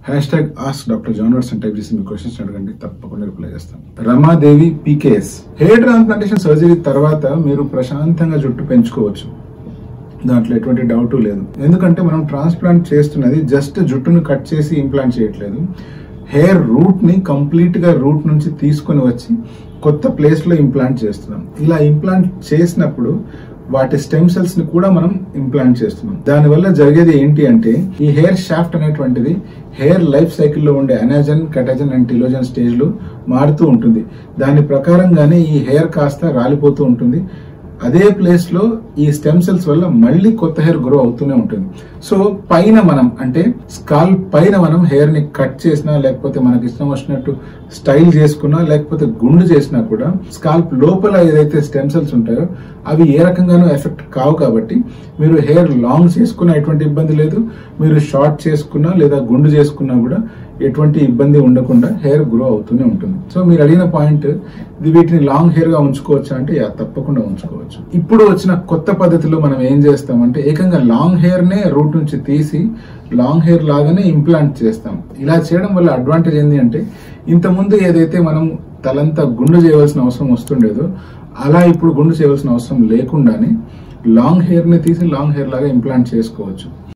hash tag ask doctor John వర్స్ type చేసి మీ క్వశ్చన్స్ అడగండి తప్పకుండా రిప్లై చేస్తాను Ramadevi PKS hair transplantation surgery తర్వాత మీరు ప్రశాంతంగా జుట్టు పెంచుకోవచ్చు దాంట్లో ఎటువంటి డౌట్ లేదు ఎందుకంటే మనం ట్రాన్స్ప్లాంట్ చేస్తున్నది జస్ట్ జుట్టును కట్ చేసి ఇంప్లాంట్ చేయట్లేదు హెయిర్ రూట్ ని కంప్లీట్ గా రూట్ నుంచి తీసుకొని వచ్చి కొత్త ప్లేస్ లో ఇంప్లాంట్ చేస్తున్నాం ఇలా ఇంప్లాంట్ చేసినప్పుడు వాటి స్టెమ్ సెల్స్ ని కూడా మనం ఇంప్లాంట్ చేస్తున్నాం దానివల్ల జరిగేది ఏంటి అంటే ఈ హెయిర్ షాఫ్ట్ అనేటువంటిది హెయిర్ లైఫ్ సైకిల్లో ఉండే అనజన్ కటజన్ అండ్ టిలోజన్ స్టేజ్ లో మారుతూ ఉంటుంది దాని ప్రకారంగానే ఈ హెయిర్ కాస్త రాలిపోతూ ఉంటుంది అదే ప్లేస్ లో ఈ స్టెమ్ సెల్స్ వల్ల మళ్ళీ కొత్త హెయిర్ గ్రో అవుతూనే ఉంటుంది సో పైన మనం అంటే స్కాల్ పైన మనం హెయిర్ ని కట్ చేసినా లేకపోతే మనకి ఇష్టం వచ్చినట్టు స్టైల్ చేసుకున్నా లేకపోతే గుండు చేసినా కూడా స్కాల్ప్ లోపల ఏదైతే స్టెమ్ సెల్స్ ఉంటాయో అవి ఏ రకంగానూ ఎఫెక్ట్ కావు కాబట్టి మీరు హెయిర్ లాంగ్ చేసుకున్నా ఎటువంటి ఇబ్బంది లేదు మీరు షార్ట్ చేసుకున్నా లేదా గుండు చేసుకున్నా కూడా ఎటువంటి ఇబ్బంది ఉండకుండా హెయిర్ గ్రో అవుతూనే ఉంటుంది సో మీరు అడిగిన పాయింట్ ఇది వీటిని లాంగ్ హెయిర్ గా ఉంచుకోవచ్చా అంటే యా, తప్పకుండా ఉంచుకోవచ్చు ఇప్పుడు వచ్చిన కొత్త పద్ధతిలో మనం ఏం చేస్తామంటే ఏకంగా లాంగ్ హెయిర్ నే రూట్ నుంచి తీసి లాంగ్ హెయిర్ లాగానే ఇంప్లాంట్ చేస్తాం ఇలా చేయడం వల్ల అడ్వాంటేజ్ ఏంటి అంటే ఇంత ముందు ఏదైతే మనం తలంతా గుండు చేయవలసిన అవసరం వస్తుండేదో అలా ఇప్పుడు గుండు చేయవలసిన అవసరం లేకుండానే లాంగ్ హెయిర్ ని తీసి లాంగ్ హెయిర్ లాగా ఇంప్లాంట్ చేసుకోవచ్చు